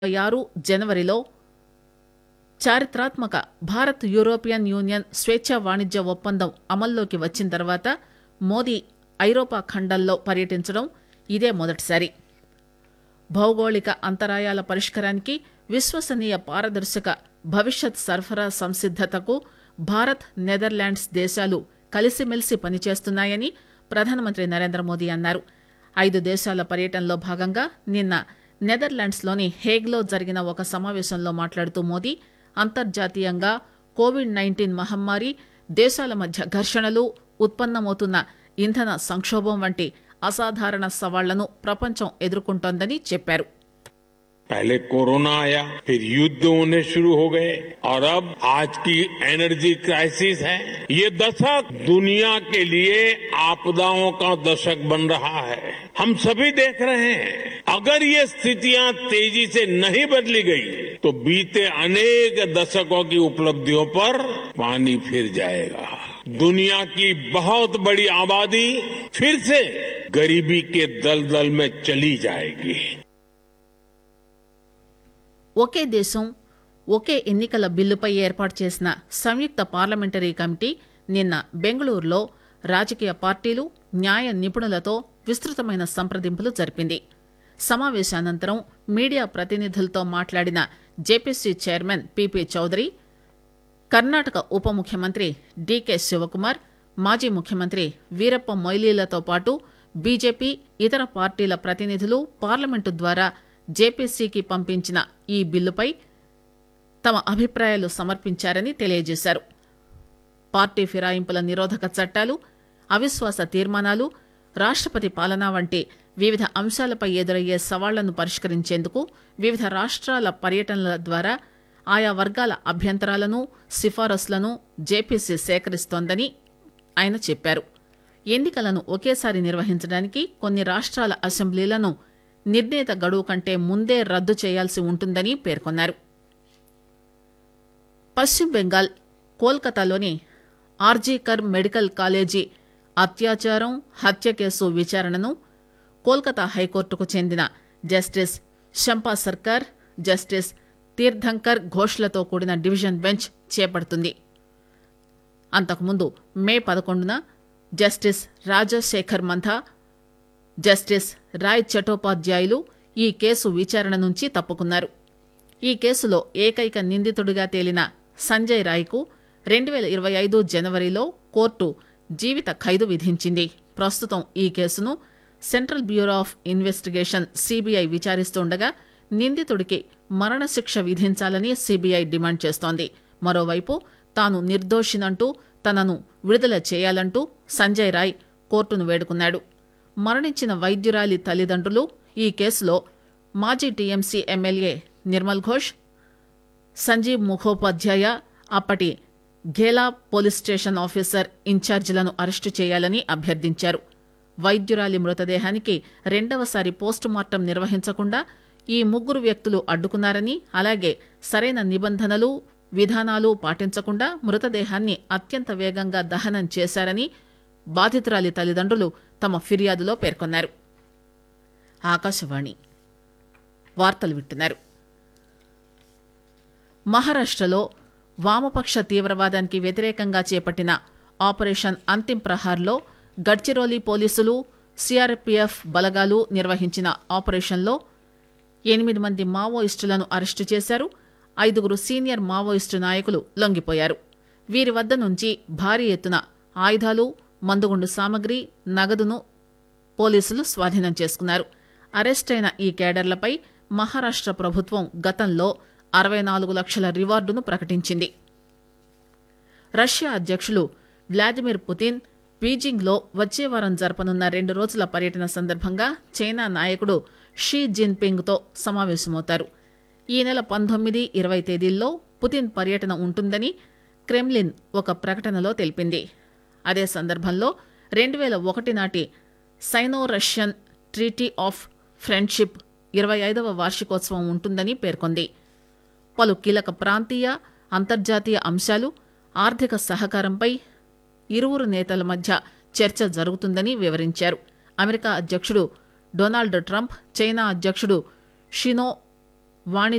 ఆరు జనవరిలో చారిత్రాత్మక భారత్ యూరోపియన్ యూనియన్ స్వేచ్ఛా వాణిజ్య ఒప్పందం అమల్లోకి వచ్చిన తర్వాత మోదీ ఐరోపా ఖండంలో పర్యటించడం ఇదే మొదటిసారి భౌగోళిక అంతరాయాల పరిష్కారానికి విశ్వసనీయ పారదర్శక భవిష్యత్ సరఫరా సంసిద్దతకు భారత్ నెదర్లాండ్స్ దేశాలు కలిసిమెలిసి పనిచేస్తున్నాయని ప్రధానమంత్రి నరేంద్ర మోదీ అన్నారు ఐదు దేశాల పర్యటనలో భాగంగా నిన్న నెదర్లాండ్స్లోని హేగ్లో జరిగిన ఒక సమావేశంలో మాట్లాడుతూ మోదీ అంతర్జాతీయంగా కోవిడ్ నైన్టీన్ మహమ్మారి దేశాల మధ్య ఘర్షణలు ఉత్పన్నమవుతున్న ఇంధన సంక్షోభం వంటి అసాధారణ సవాళ్లను ప్రపంచం ఎదుర్కొంటోందని చెప్పారు पहले कोरोना आया फिर युद्ध होने शुरू हो गए और अब आज की एनर्जी क्राइसिस है ये दशक दुनिया के लिए आपदाओं का दशक बन रहा है हम सभी देख रहे हैं अगर ये स्थितियां तेजी से नहीं बदली गई तो बीते अनेक दशकों की उपलब्धियों पर पानी फिर जाएगा दुनिया की बहुत बड़ी आबादी फिर से गरीबी के दलदल में चली जाएगी ఒకే దేశం ఒకే ఎన్నికల బిల్లుపై ఏర్పాటు చేసిన సంయుక్త పార్లమెంటరీ కమిటీ నిన్న బెంగళూరులో రాజకీయ పార్టీలు న్యాయ నిపుణులతో విస్తృతమైన సంప్రదింపులు జరిపింది సమావేశానంతరం మీడియా ప్రతినిధులతో మాట్లాడిన JPC chairman PP Chaudhary Karnataka ఉప ముఖ్యమంత్రి డీకే శివకుమార్ మాజీ ముఖ్యమంత్రి వీరప్ప మొయిలీలతో పాటు బీజేపీ ఇతర పార్టీల ప్రతినిధులు పార్లమెంటు ద్వారా జేపీసీకి పంపించిన ఈ బిల్లుపై తమ అభిప్రాయాలు సమర్పించారని తెలియజేశారు పార్టీ ఫిరాయింపుల నిరోధక చట్టాలు అవిశ్వాస తీర్మానాలు రాష్టపతి పాలన వంటి వివిధ అంశాలపై ఎదురయ్యే సవాళ్లను పరిష్కరించేందుకు వివిధ రాష్ట్రాల పర్యటనల ద్వారా ఆయా వర్గాల అభ్యంతరాలను సిఫారసులను జేపీసీ సేకరిస్తోందని ఆయన చెప్పారు ఎన్నికలను ఒకేసారి నిర్వహించడానికి కొన్ని రాష్ట్రాల అసెంబ్లీలను నిర్ణీత గడువు కంటే ముందే రద్దు చేయాల్సి ఉంటుందని పేర్కొన్నారు పశ్చిమ బెంగాల్ కోల్కతాలోని ఆర్జీకర్ మెడికల్ కాలేజీ అత్యాచారం హత్య కేసు విచారణను కోల్కతా హైకోర్టుకు చెందిన జస్టిస్ శంపా సర్కార్ జస్టిస్ తీర్థంకర్ ఘోష్లతో కూడిన డివిజన్ బెంచ్ చేపడుతుంది అంతకుముందు మే పదకొండున జస్టిస్ రాజశేఖర్ మంథా జస్టిస్ రాయ్ చటోపాధ్యాయులు ఈ కేసు విచారణ నుంచి తప్పుకున్నారు ఈ కేసులో ఏకైక నిందితుడిగా తేలిన సంజయ్ రాయ్కు రెండు వేల ఇరవై ఐదు జనవరిలో కోర్టు జీవిత ఖైదు విధించింది ప్రస్తుతం ఈ కేసును central bureau of investigation CBI విచారిస్తుండగా నిందితుడికి మరణశిక్ష విధించాలని సిబిఐ డిమాండ్ చేస్తోంది మరోవైపు తాను నిర్దోషినంటూ తనను విడుదల చేయాలంటూ సంజయ్ రాయ్ కోర్టును వేడుకున్నాడు మరణించిన వైద్యురాలి తల్లిదండ్రులు ఈ కేసులో మాజీ టీఎంసీ ఎమ్మెల్యే నిర్మల్ ఘోష్ సంజీవ్ ముఖోపాధ్యాయ అప్పటి ఘేలా పోలీస్ స్టేషన్ ఆఫీసర్ ఇన్ఛార్జీలను అరెస్టు చేయాలని అభ్యర్థించారు వైద్యురాలి మృతదేహానికి రెండవసారి పోస్టు మార్టం నిర్వహించకుండా ఈ ముగ్గురు వ్యక్తులు అడ్డుకున్నారని అలాగే సరైన నిబంధనలు విధానాలు పాటించకుండా మృతదేహాన్ని అత్యంత వేగంగా దహనం చేశారని బాధితురాలి తల్లిదండ్రులు తమ ఫిర్యాదులో పేర్కొన్నారు ఆకాశవాణి వార్తలు వింటున్నారు మహారాష్టలో వామపక్ష తీవ్రవాదానికి వ్యతిరేకంగా చేపట్టిన ఆపరేషన్ అంతిం ప్రహార్లో గడ్చిరోలి పోలీసులు సిఆర్పీఎఫ్ బలగాలు నిర్వహించిన ఆపరేషన్లో ఎనిమిది మంది మావోయిస్టులను అరెస్టు చేశారు ఐదుగురు సీనియర్ మావోయిస్టు నాయకులు లొంగిపోయారు వీరి వద్ద నుంచి భారీ ఎత్తున ఆయుధాలు మందుగుండు సామగ్రి నగదును పోలీసులు స్వాధీనం చేసుకున్నారు అరెస్టైన ఈ కేడర్లపై మహారాష్ట ప్రభుత్వం గతంలో అరవై నాలుగు లక్షల రివార్డును ప్రకటించింది రష్యా అధ్యక్షులు వ్లాదిమిర్ పుతిన్ బీజింగ్లో వచ్చే వారం జరపనున్న రెండు రోజుల పర్యటన సందర్భంగా చైనా నాయకుడు షీ జిన్పింగ్తో సమావేశమవుతారు ఈ నెల పంతొమ్మిది ఇరవై తేదీల్లో పుతిన్ పర్యటన ఉంటుందని క్రెమ్లిన్ ఒక ప్రకటనలో తెలిపింది అదే సందర్భంలో రెండు వేల ఒకటి నాటి Sino Russian treaty of friendship ఇరవై ఐదవ వార్షికోత్సవం ఉంటుందని పేర్కొంది పలు కీలక ప్రాంతీయ అంతర్జాతీయ అంశాలు ఆర్థిక సహకారంపై ఇరువురు నేతల మధ్య చర్చ జరుగుతుందని వివరించారు అమెరికా అధ్యక్షుడు డొనాల్డ్ ట్రంప్ చైనా అధ్యక్షుడు షినో వాణి